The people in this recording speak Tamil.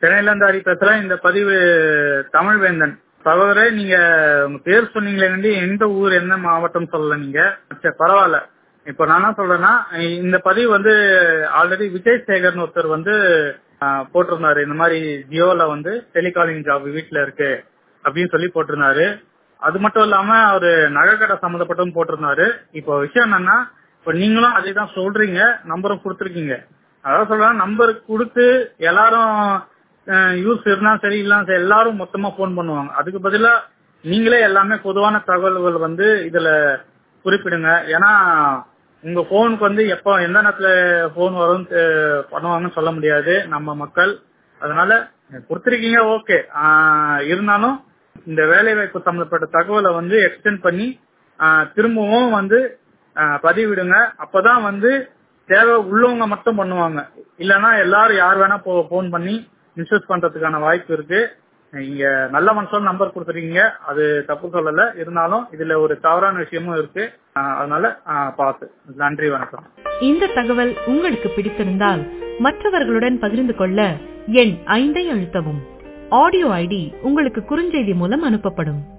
சென்னையில இருந்து ஹரி பேசுறேன் இந்த பதிவு தமிழ் வேந்தன் சகோதரே நீங்க உங்க பேர் சொன்னீங்களே எந்த ஊர் என்ன மாவட்டம் சொல்லல நீங்க சரி பரவாயில்ல இப்ப நான் என்ன சொல்றேன்னா இந்த பதிவு வந்து ஆல்ரெடி விஜய் சேகர்னு ஒருத்தர் வந்து ஆஹ், போட்டிருந்தாரு இந்த மாதிரி ஜியோல வந்து டெலிகாலிங் ஜாப் வீட்ல இருக்கு அப்படின்னு சொல்லி போட்டிருந்தாரு அது மட்டும் இல்லாம அவரு நகைக்கடை சம்மந்தப்பட்டும் போட்டிருந்தாரு இப்போ விஷயம் என்னன்னா இப்ப நீங்களும் அதே தான் சொல்றீங்க நம்பரும் கொடுத்துருக்கீங்க அதான் சொல்றேன் நம்பர் கொடுத்து எல்லாரும் யூஸ் இருந்தா சரி இல்லாம சரி எல்லாரும் மொத்தமா போன் பண்ணுவாங்க அதுக்கு பதிலா நீங்களே எல்லாமே பொதுவான தகவல்கள் வந்து இதுல குறிப்பிடுங்க ஏன்னா உங்க போனுக்கு வந்து எப்போ எந்த நேரத்துல போன் வரும் பண்ணுவாங்கன்னு சொல்ல முடியாது நம்ம மக்கள் அதனால கொடுத்துருக்கீங்க ஓகே இருந்தாலும் இந்த வேலை வாய்ப்பு சம்பந்தப்பட்ட தகவலை வந்து எக்ஸ்டெண்ட் பண்ணி ஆஹ், திரும்பவும் வந்து ஆஹ், பதிவிடுங்க அப்பதான் வந்து தேவை உள்ளவங்க மட்டும் பண்ணுவாங்க இல்லைன்னா எல்லாரும் யார் வேணா போன் பண்ணி மிஸ்யூஸ் பண்றதுக்கான வாய்ப்பு இருக்கு இங்க நல்ல மனசோட நம்பர் கொடுத்துருக்கீங்க அது தப்பு சொல்லல இருந்தாலும் இதுல ஒரு தவறான விஷயமும் இருக்கு ஆஹ், அதனால ஆஹ், பார்த்து நன்றி வணக்கம் இந்த தகவல் உங்களுக்கு பிடித்திருந்தால் மற்றவர்களுடன் பகிர்ந்து கொள்ள எண் ஐந்தை அழுத்தவும் ஆடியோ ஐடி உங்களுக்கு குறுஞ்செய்தி மூலம் அனுப்பப்படும்